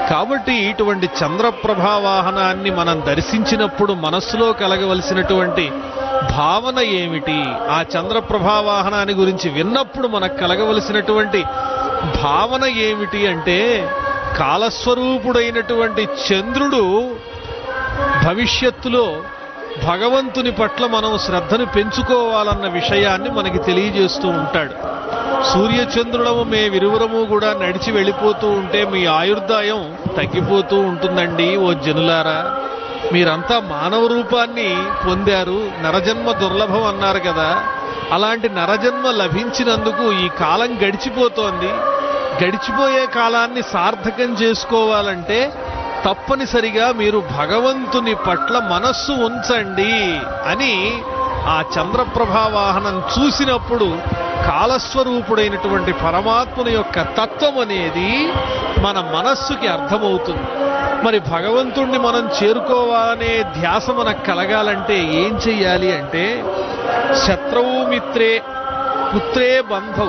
కాబట్టి ఇటువంటి చంద్రప్రభా వాహనాన్ని మనం దర్శించినప్పుడు మనస్సులో కలగవలసినటువంటి భావన ఏమిటి ఆ చంద్రప్రభా వాహనాన్ని గురించి విన్నప్పుడు మనకు కలగవలసినటువంటి భావన ఏమిటి అంటే కాలస్వరూపుడైనటువంటి చంద్రుడు భవిష్యత్తులో భగవంతుని పట్ల మనం శ్రద్ధను పెంచుకోవాలన్న విషయాన్ని మనకి తెలియజేస్తూ ఉంటాడు సూర్యచంద్రులము మే విరువురము కూడా నడిచి వెళ్ళిపోతూ ఉంటే మీ ఆయుర్దాయం తగ్గిపోతూ ఉంటుందండి ఓ జనులారా మీరంతా మానవ రూపాన్ని పొందారు నరజన్మ దుర్లభం అన్నారు కదా అలాంటి నరజన్మ లభించినందుకు ఈ కాలం గడిచిపోతోంది గడిచిపోయే కాలాన్ని సార్థకం చేసుకోవాలంటే తప్పనిసరిగా మీరు భగవంతుని పట్ల మనస్సు ఉంచండి అని ఆ చంద్రప్రభా వాహనం చూసినప్పుడు కాలస్వరూపుడైనటువంటి పరమాత్మని యొక్క తత్వం అనేది మన మనస్సుకి అర్థమవుతుంది మరి భగవంతుణ్ణి మనం చేరుకోవాలనే ధ్యాస మనకు కలగాలంటే ఏం చెయ్యాలి అంటే శత్రువు మిత్రే పుత్రే బంధౌ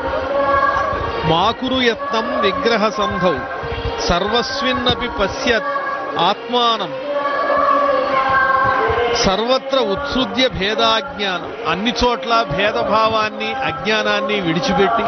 మాకురు యత్నం విగ్రహ సంధౌ సర్వస్మిన్నపి పశ్యత్ ఆత్మానం సర్వత్ర ఉత్సృజ్య భేదాజ్ఞానం అన్ని చోట్ల భేదభావాన్ని అజ్ఞానాన్ని విడిచిపెట్టి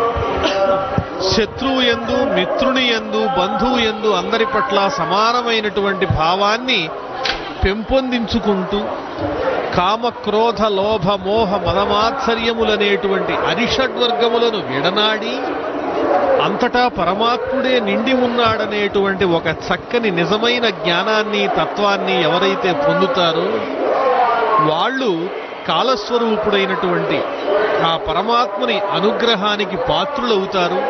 శత్రువు ఎందు మిత్రుని ఎందు బంధువు ఎందు అందరి పట్ల సమానమైనటువంటి భావాన్ని పెంపొందించుకుంటూ కామ క్రోధ లోభ మోహ మదమాత్సర్యములనేటువంటి అరిషడ్వర్గములను విడనాడి అంతటా పరమాత్ముడే నిండి ఉన్నాడనేటువంటి ఒక చక్కని నిజమైన జ్ఞానాన్ని తత్వాన్ని ఎవరైతే పొందుతారో వాళ్ళు కాలస్వరూపుడైనటువంటి ఆ పరమాత్ముని అనుగ్రహానికి పాత్రులవుతారు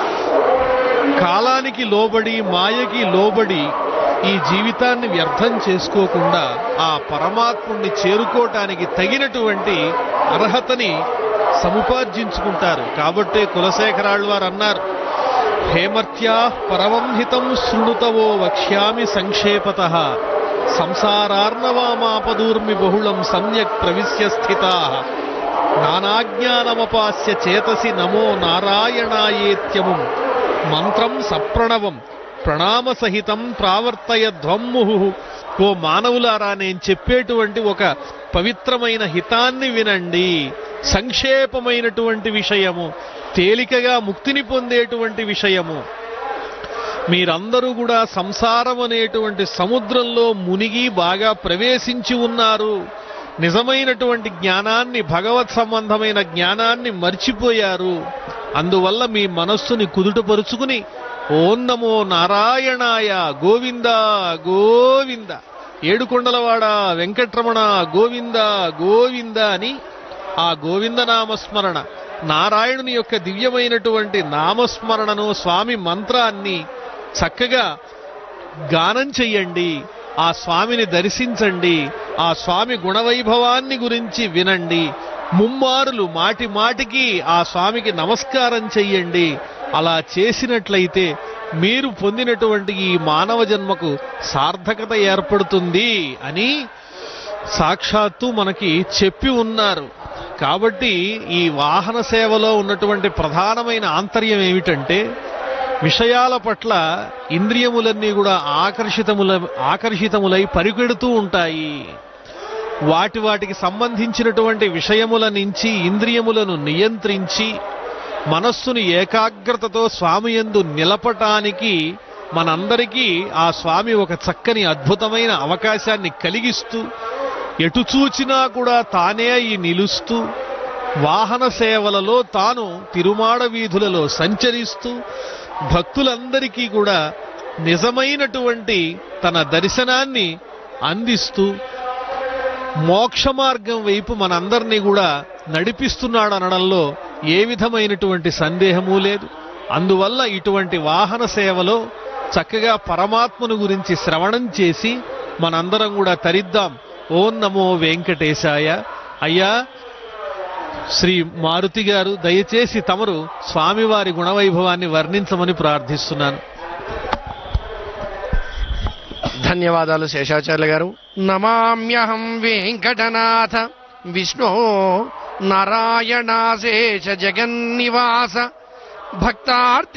కాలానికి లోబడి మాయకి లోబడి ఈ జీవితాన్ని వ్యర్థం చేసుకోకుండా ఆ పరమాత్ముణ్ణి చేరుకోవటానికి తగినటువంటి అర్హతని సముపార్జించుకుంటారు కాబట్టే కులశేఖరాళ్ళు వారు అన్నారు హేమర్త్యా పరమంహితం శృణుతవో వక్ష్యామి సంక్షేపత సంసారార్ణవామాపదూర్మి బహుళం సమ్యక్ ప్రవిశ్య స్థితా నానాజ్ఞానమపాస్య చేతసి నమో నారాయణాయేత్యముం మంత్రం సప్రణవం ప్రణామ సహితం ప్రావర్తయ ధ్వమ్ముహు ఓ మానవులారా నేను చెప్పేటువంటి ఒక పవిత్రమైన హితాన్ని వినండి సంక్షేపమైనటువంటి విషయము తేలికగా ముక్తిని పొందేటువంటి విషయము మీరందరూ కూడా సంసారం అనేటువంటి సముద్రంలో మునిగి బాగా ప్రవేశించి ఉన్నారు నిజమైనటువంటి జ్ఞానాన్ని భగవత్ సంబంధమైన జ్ఞానాన్ని మర్చిపోయారు అందువల్ల మీ మనస్సుని కుదుటపరుచుకుని ఓం నమో నారాయణాయ గోవింద గోవింద ఏడుకొండలవాడ వెంకట్రమణ గోవింద గోవింద అని ఆ గోవింద నామస్మరణ నారాయణుని యొక్క దివ్యమైనటువంటి నామస్మరణను స్వామి మంత్రాన్ని చక్కగా గానం చెయ్యండి ఆ స్వామిని దర్శించండి ఆ స్వామి గుణవైభవాన్ని గురించి వినండి ముమ్మారులు మాటి మాటికి ఆ స్వామికి నమస్కారం చెయ్యండి అలా చేసినట్లయితే మీరు పొందినటువంటి ఈ మానవ జన్మకు సార్థకత ఏర్పడుతుంది అని సాక్షాత్తు మనకి చెప్పి ఉన్నారు కాబట్టి ఈ వాహన సేవలో ఉన్నటువంటి ప్రధానమైన ఆంతర్యం ఏమిటంటే విషయాల పట్ల ఇంద్రియములన్నీ కూడా ఆకర్షితముల ఆకర్షితములై పరిగెడుతూ ఉంటాయి వాటి వాటికి సంబంధించినటువంటి విషయముల నుంచి ఇంద్రియములను నియంత్రించి మనస్సును ఏకాగ్రతతో స్వామి యందు నిలపటానికి మనందరికీ ఆ స్వామి ఒక చక్కని అద్భుతమైన అవకాశాన్ని కలిగిస్తూ ఎటు చూచినా కూడా తానే అయి నిలుస్తూ వాహన సేవలలో తాను తిరుమాడ వీధులలో సంచరిస్తూ భక్తులందరికీ కూడా నిజమైనటువంటి తన దర్శనాన్ని అందిస్తూ మోక్ష మార్గం వైపు మనందరినీ కూడా నడిపిస్తున్నాడు అనడంలో ఏ విధమైనటువంటి సందేహము లేదు అందువల్ల ఇటువంటి వాహన సేవలో చక్కగా పరమాత్మను గురించి శ్రవణం చేసి మనందరం కూడా తరిద్దాం ఓం నమో వెంకటేశాయ అయ్యా శ్రీ మారుతి గారు దయచేసి తమరు స్వామివారి గుణవైభవాన్ని వర్ణించమని ప్రార్థిస్తున్నాను ధన్యవాదాలు శేషాచార్య గారు నమామ్యహం వెంకటనాథ విష్ణో నారాయణాశేష జగన్నివాస భక్తార్తి